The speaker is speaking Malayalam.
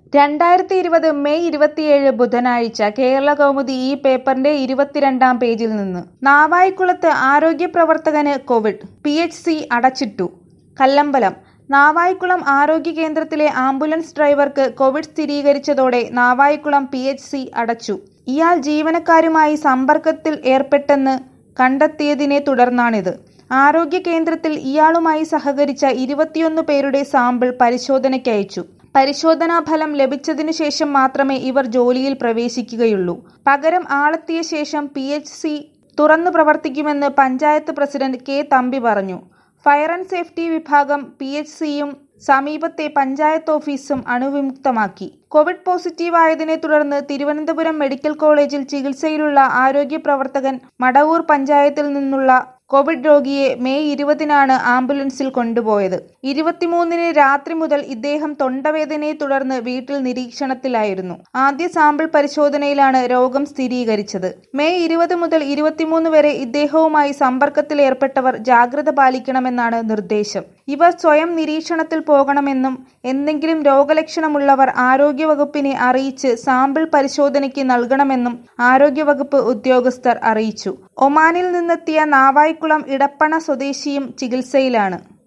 രണ്ടായിരത്തി ഇരുപത് മെയ് ഇരുപത്തിയേഴ് ബുധനാഴ്ച കേരള കൗമുദി ഈ പേപ്പറിന്റെ ഇരുപത്തിരണ്ടാം പേജിൽ നിന്ന് നാവായിക്കുളത്ത് ആരോഗ്യ പ്രവർത്തകന് കോവിഡ് പി എച്ച് സി അടച്ചിട്ടു കല്ലമ്പലം നാവായിക്കുളം ആരോഗ്യ കേന്ദ്രത്തിലെ ആംബുലൻസ് ഡ്രൈവർക്ക് കോവിഡ് സ്ഥിരീകരിച്ചതോടെ നാവായിക്കുളം പി എച്ച് സി അടച്ചു ഇയാൾ ജീവനക്കാരുമായി സമ്പർക്കത്തിൽ ഏർപ്പെട്ടെന്ന് കണ്ടെത്തിയതിനെ തുടർന്നാണിത് ആരോഗ്യ കേന്ദ്രത്തിൽ ഇയാളുമായി സഹകരിച്ച ഇരുപത്തിയൊന്ന് പേരുടെ സാമ്പിൾ പരിശോധനയ്ക്കയച്ചു പരിശോധനാ ഫലം ലഭിച്ചതിനു ശേഷം മാത്രമേ ഇവർ ജോലിയിൽ പ്രവേശിക്കുകയുള്ളൂ പകരം ആളെത്തിയ ശേഷം പി എച്ച് സി തുറന്നു പ്രവർത്തിക്കുമെന്ന് പഞ്ചായത്ത് പ്രസിഡന്റ് കെ തമ്പി പറഞ്ഞു ഫയർ ആൻഡ് സേഫ്റ്റി വിഭാഗം പി എച്ച് സിയും സമീപത്തെ പഞ്ചായത്ത് ഓഫീസും അണുവിമുക്തമാക്കി കോവിഡ് പോസിറ്റീവായതിനെ തുടർന്ന് തിരുവനന്തപുരം മെഡിക്കൽ കോളേജിൽ ചികിത്സയിലുള്ള ആരോഗ്യ പ്രവർത്തകൻ മടവൂർ പഞ്ചായത്തിൽ നിന്നുള്ള കോവിഡ് രോഗിയെ മെയ് ഇരുപതിനാണ് ആംബുലൻസിൽ കൊണ്ടുപോയത് ഇരുപത്തിമൂന്നിന് രാത്രി മുതൽ ഇദ്ദേഹം തൊണ്ടവേദനയെ തുടർന്ന് വീട്ടിൽ നിരീക്ഷണത്തിലായിരുന്നു ആദ്യ സാമ്പിൾ പരിശോധനയിലാണ് രോഗം സ്ഥിരീകരിച്ചത് മെയ് ഇരുപത് മുതൽ ഇരുപത്തിമൂന്ന് വരെ ഇദ്ദേഹവുമായി സമ്പർക്കത്തിലേർപ്പെട്ടവർ ജാഗ്രത പാലിക്കണമെന്നാണ് നിർദ്ദേശം ഇവർ സ്വയം നിരീക്ഷണത്തിൽ പോകണമെന്നും എന്തെങ്കിലും രോഗലക്ഷണമുള്ളവർ ആരോഗ്യവകുപ്പിനെ അറിയിച്ച് സാമ്പിൾ പരിശോധനയ്ക്ക് നൽകണമെന്നും ആരോഗ്യവകുപ്പ് ഉദ്യോഗസ്ഥർ അറിയിച്ചു ഒമാനിൽ നിന്നെത്തിയ നാവായിക്കുളം ഇടപ്പണ സ്വദേശിയും ചികിത്സയിലാണ്